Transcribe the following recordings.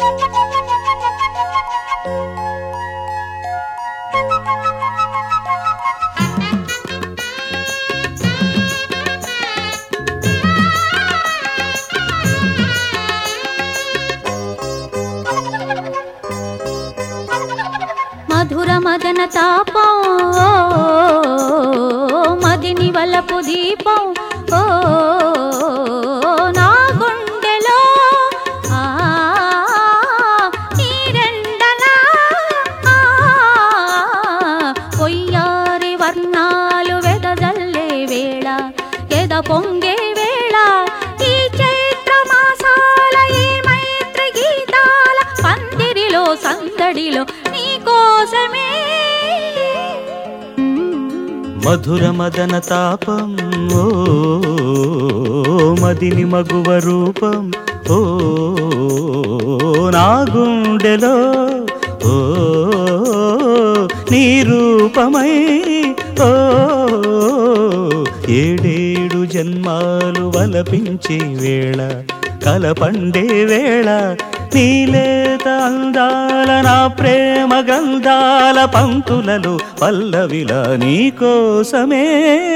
మధుర మదన తాపం ఓ, మదిని వలపు దీపం ఓ నా గుండెలో ఆ, నీరెండలా, ఆ, పొయ్యారి వర్ణాలు వెదజల్లే వేళ ఎద పొంగే వేళ ఈ చైత్ర మాసాల ఈ మైత్రి గీతాల పందిరిలో సందడిలో నీ కోసమే మధుర మదన తాపం ఓ మదిని మగువ రూపం ఓ నా గుండెలో ఓ నీ రూపమై ఓ ఏడేడు జన్మాలు వలపించే వేళ కలపండే వేళ నీలేత అందాల నా ప్రేమ గంధాల పంతులలో పల్లవిల నీకోసమే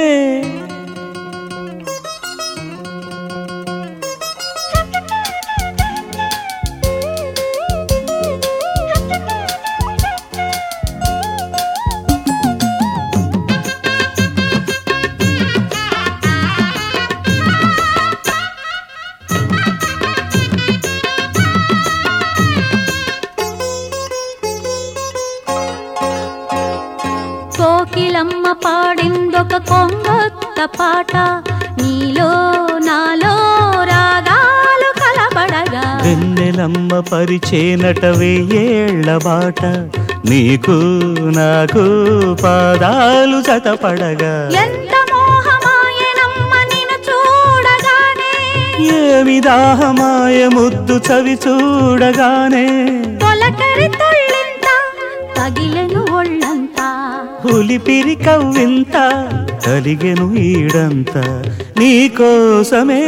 కోకిలమ్మ పాడిందొక కొంగొత్త పాట నీలో నాలో రాగాలు కలబడగా వెన్నెలమ్మ పరిచేనట వెయ్యేళ్ల బాట నీకు నాకు పాదాలు జతపడగా ఎంత మోహమాయనమ్మ నిన్ను చూడగానే ఏమి దాహమాయ ముద్దు చవి చూడగానే తొలకరి తొళ్ళింత తగిలెను ఒళ్ళంతా పులిపిరి కవ్వింత కలిగెను ఈడంత నీకోసమే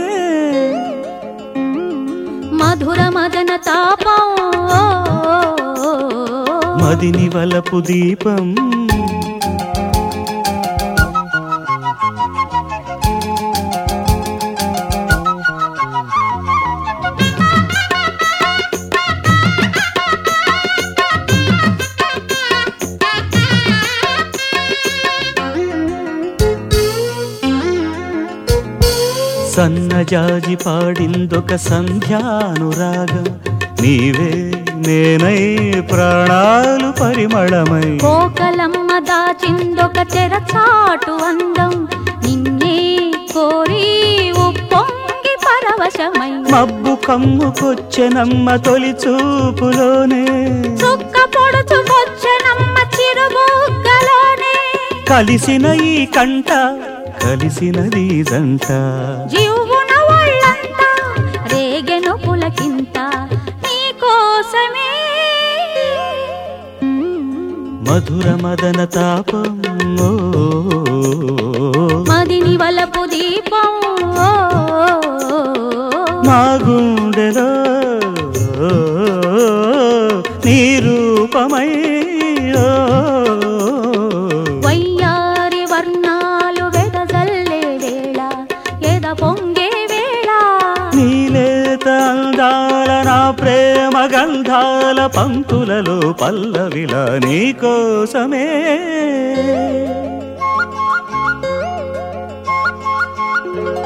మధుర మదన తాపం ఓ, మదిని వలపు దీపం సన్నజాజి పాడిందొక సంధ్యానురాగం నీవే నేనై ప్రాణాలు పరిమళమై కోకలమ్మ దాచిందొక తెరచాటు అందం నిన్నే కోరి ఉప్పొంగి పరవశమై మబ్బు కమ్ముకొచ్చెనమ్మ తొలి చూపులోనే చుక్క పొడుచుకొచ్చనమ్మ చిరుబుగ్గలోనే కలిసిన ఈ కంట కలిసినది జంట జీవున ఒళ్ళంతా రేగెను పులకింత నీకోసమే మధుర మదన తాపం ఓ, మదిని వలపు దీపం ఓ, మా గుండెలో నీ రూపమై ఓ, వయ్యారి వర్ణాలు వెదజల్లే వేళ ఎద పొంగే వేళ నీలేత అందాల నా ప్రేమ గంధాల పంతులలో పల్లవిల నీకోసమే ఆ